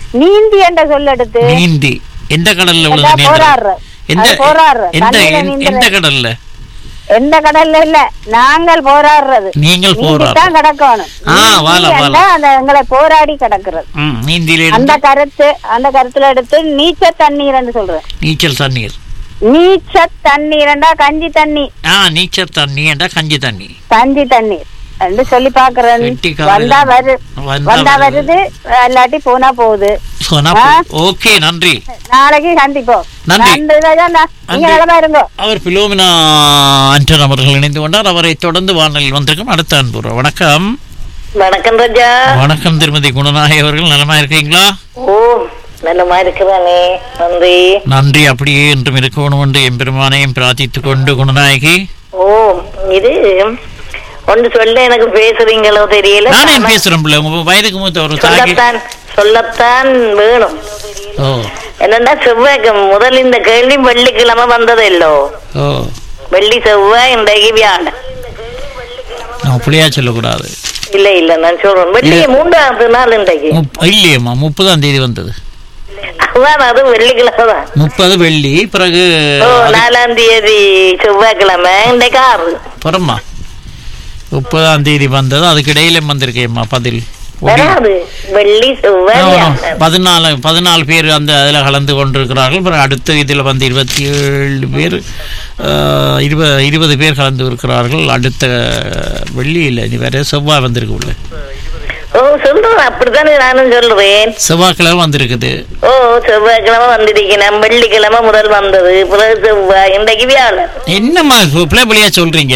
நீந்தி என்ற சொல் எடுத்து நீந்தி எந்த கடல்ல அதான் விழுந்து நீந்தல் போராடுற. எந்த அது போராடுற. எந்த தண்ணியில எந்த- நீந்துற. எந்த கடல்ல எந்த கடல்ல இல்ல நாங்கள் போராடுறது நீங்கள் நீந்தி போராடு தான் கிடக்கணும் ஆ, வாழ, நீந்தி வாழ. என்றா அந்த எங்களை போராடி கிடக்குறது ம் நீந்தியில அந்த இருந்து கருத்து அந்த கருத்துல எடுத்து நீச்ச தண்ணீர்னு சொல்றேன் நீச்சல் தண்ணீர் நீச்ச தண்ணீர்ண்டா கஞ்சி தண்ணி ஆ நீச்சல் தண்ணி என்றா கஞ்சி தண்ணி கஞ்சி தண்ணீர் என்று சொல்லி பாக்குறேன் வெட்டிக்காரன். வந்தா வரு வந்தா வந்தா வருது. வருது இல்லாட்டி போனா போகுது சொன்னா ஆ? ஓகே நன்றி நாளைக்கு சந்திப்போம் நன்றி. நன்றி ராஜா. நான் நீங்க நன்றி. நலமா இருங்கோ அவர் பிலோமினா அன்டன் அவர்கள் இணைந்து கொண்டார் அவரை தொடர்ந்து வானலில் வந்திருக்கும் அடுத்த அன்பு வணக்கம் வணக்கம் ராஜா வணக்கம் திருமதி குணநாயகி அவர்கள் நலமா இருக்கீங்களா ஓ நல்லமா இருக்குதானே நன்றி நன்றி அப்படியே என்றும் இருக்கணும் என்று எம்பெருமானையும் பிரார்த்தித்துக் கொண்டு குணநாயகி ஓ இது ஒன்று சொல்ல எனக்கு பேசுறீங்களோ தெரியல நானே ஆனா பேசுறேன் பிள்ளை உங்க வயதுக்கு மூத்த ஒரு தாகி சொல்லத்தான் சொல்லத்தான் வேணும் ஓ என்னன்னா செவ்வாய் முதல் இந்த கேள்வி வெள்ளிக்கிழமை வந்ததல்லோ ஓ வெள்ளி செவ்வாய் இன்றைக்கு வியாழன் நான் புள்ளியா சொல்லக்கூடாது இல்ல இல்ல நான் சொல்றேன் வெள்ளி இல்ல. மூன்றாவது நாள் இன்றைக்கு முப்- இல்லையேம்மா முப்பதாம் தேதி வந்தது அதான் அது வெள்ளிக்கிழமை தான் முப்பது வெள்ளி பிறகு ஓ அது- நாலாம் தேதி செவ்வாய்க்கிழமை இன்றைக்கு ஆறு புறம்மா முப்பதாம் தேதி வந்தது அதுக்கு இடையில வந்திருக்கேம்மா பதில் ஒடி- வராது வெள்ளி செவ்வாய் ஆமா, வியாழன். பதினாலு பதினாலு பேர் அந்த அதில் கலந்து கொண்டிருக்கிறார்கள் பிறகு அடுத்த இதில் வந்து இருபத்தி ஏழு பேர் ஆஹ், இருப இருபது பேர் கலந்து இருக்கிறார்கள் அடுத்த வெள்ளியில் இனி வேற செவ்வாய் வந்திருக்கு உள்ள ஓ சொல்றேன் அப்படித்தானே நானும் சொல்றேன் செவ்வாய்க்கிழமை வந்திருக்குது ஓ செவ்வாய்க்கிழமை வந்திருக்கிறேன் வெள்ளிக்கிழமை முதல் வந்தது பிறகு செவ்வாய் இன்றைக்கு வியாழன் என்னம்மா பிள்ளை பிள்ளையா சொல்றீங்க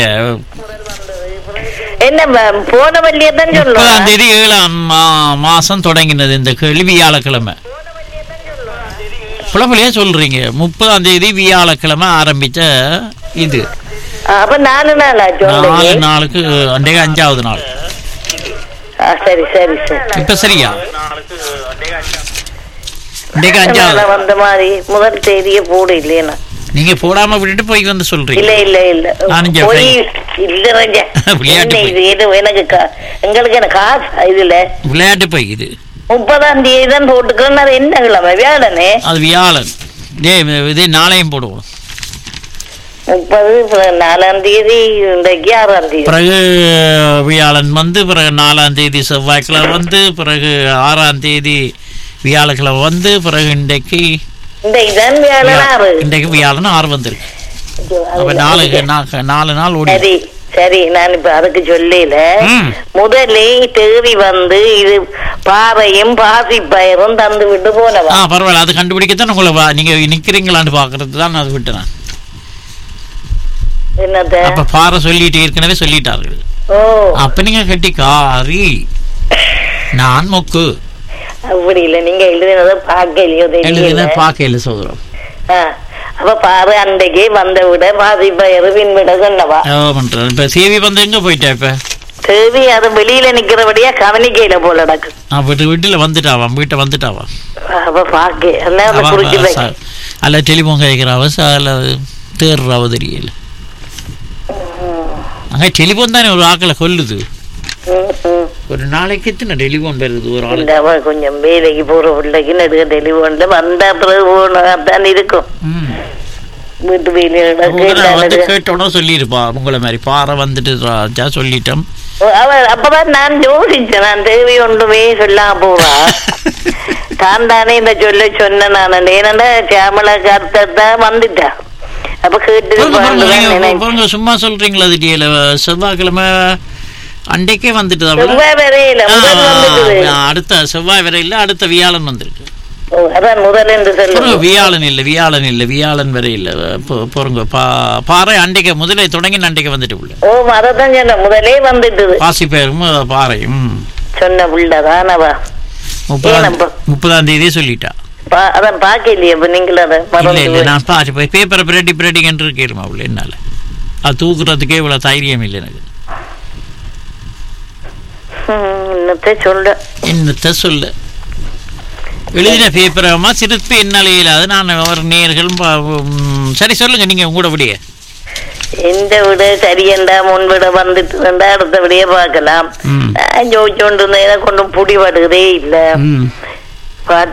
என்ன ம- போன வெள்ளியை தான் முப்பதாம் சொல்லுவேன் தேதி ஏழாம் மா- மாசம் தொடங்கினது இந்த கேள்வி வியாழக்கிழமை பிள்ளை பிள்ளையா சொல்றீங்க முப்பதாம் தேதி வியாழக்கிழமை ஆரம்பிச்ச இது அப்ப நாலு நாளா நாலு சொல்றீங்க நாளுக்கு அன்றைக்கு அஞ்சாவது நாள் ஆ, சரி சரி சரி இப்ப சரியா இன்றைக்கு அஞ்சாவது நாளா வந்த மாதிரி முதல் தேதியை போட இல்லையா நீங்க போடாம விட்டுட்டு போய் வந்து சொல்றீங்க இல்ல இல்ல இல்ல நானும் போய் சொல்றேன். இல்ல ராஜா விளையாட்டு என்ன போய். இது இது எனக்கு கா- எங்களுக்கு என்ன காசு இதுல விளையாட்டு போய் இது முப்பதாம் தேதி தான் போட்டுக்கிறேன் அது என்ன கிழமை வியாழனே அது வியாழன் இதே இதே நாளையும் போடுவோம் முப்பது பிறகு நாலாம் தேதி இன்றைக்கு ஆறாம் தேதி பிறகு வியாழன் வந்து பிறகு நாலாம் தேதி செவ்வாய்க்கிழமை வந்து பிறகு ஆறாம் தேதி வியாழக்கிழமை வந்து பிறகு இன்றைக்கு இன்றைக்கு தான் வியாழன் ஆறு இன்றைக்கு வியாழன் ஆறு வந்திருக்கு அப்ப அது- நாலு நா- நாலு நாள் ஓடி சரி சரி நான் இப்ப அதுக்கு சொல்லல ம். முதலே தேவி வந்து இது பாறையும் பாசி பயிரும் தந்து விட்டு ஆ போனவா பரவாயில்ல அது கண்டுபிடிக்கத்தான் உங்களை வா- நீங்க நிக்கிறீங்களான்னு பாக்குறது தான் அது விட்டுனேன் என்னத்த அப்ப பாறை சொல்லிட்டு ஏற்கனவே சொல்லிட்டார்கள் ஓ அப்ப நீங்க கட்டி காரி நான் மொக்கு அப்படி இல்ல நீங்க எழுதினதை பார்க்கலையோ எழுதின தெரியல பாக்கையில சோதரம் ஆ. அப்ப பாறை அன்றைக்கே வந்த விட பாசி பயிறு பின்விட சொன்னவா பண்றது இப்ப சேவி வந்து எங்க போயிட்டா இப்ப தேவி அது வெளியில நிக்கிறபடியா கவனிக்கையில போல நடக்கு நான் வீட்டு வீட்டுல வந்துட்டாவான் வீட்டை வந்துட்டாவா அப்ப பாக்க எல்லாம் அதை குறிச்சு அவ- வைக்க ச- அல்ல டெலிஃபோன் கேட்கிறாவ அல்ல தேர்றாவ தெரியல அங்க டெலிஃபோன் தானே ஒரு ஆக்களை கொல்லுது ம், ம். ஒரு நாளைக்கு எத்தனை டெலிஃபோன் வருது ஒரு ஆளுக்கு இந்த அவ கொஞ்சம் வேலைக்கு போற பிள்ளைக்கு நடுக்க டெலிஃபோன்ல வந்தா பிறகு போனதான் இருக்கும் ம். வீட்டு வேலையோட உங்களை வந்து கேட்டா கேட்டோட சொல்லியிருப்பா உங்களை மாதிரி பாறை வந்துட்டு ராஜா சொல்லிட்டோம் அவ அப்பதான் நான் யோசிச்சேன் நான் தேவி ஒன்றுமே சொல்லாம போவா தான் தானே இந்த சொல்ல சொன்னேன் நான் ஏன்னா சியாமலா கருத்தான் வந்துட்டா அப்ப கேட்டு பாருங்க, பாருங்க, நீங்க நினைச்சேன் பாருங்க, சும்மா சொல்றீங்களா திடீர்ல செவ்வாய்க்கிழமை அன்றைக்கே வந்துட்டு செவ்வாய் வரையில முதல் வந்துட்டுது அடுத்த செவ்வாய் வரையில அடுத்த வியாழன் வந்திருக்கு ஓ, அதான் முதல் என்று பாருங்க, சொல்லுங்க வியாழன் இல்ல வியாழன் இல்ல வியாழன் வரை இல்ல பொ- பொறுங்க பா- பாறை அண்டைக்கு முதலே தொடங்கி அண்டைக்கு வந்துட்டு உள்ள ஓ அதத்தான் சொன்னேன் முதலே வந்துட்டுது பாசி பேரும் பாறையும் சொன்ன புள்ளதானவா முப்பதாம் ஏனப்பா? முப்பதாம் தேதியே சொல்லிட்டா பா- அதான் பாக்கலையே அப்ப நீங்களும் அதை இல்ல மறந்து இல்ல போய். நான் பாரு போய் பேப்பரை பிரட்டி பிரட்டி என்று கேளுமா அவள் என்னால அது தூக்குறதுக்கே இவ்வளவு தைரியம் இல்லை எனக்கு ஹம், என்னத்த சொல்ல என்னத்த சொல்ல எழுதின பேப்பரமா சிரிப்பு என்னால் இயலாது நான் ஒரு நேர்கள் ப- உம், சரி சொல்லுங்க நீங்க உங்களோட விடிய இந்த விட சரியண்டா முன்விட வந்துட்டு இருந்தா அடுத்த விடையே பார்க்கலாம் ம். நான் ஜோதிச்சோண்டு இருந்தேன் எனக்கு ஒன்றும் புடி படுகிறதே இல்ல ம் பாட்டு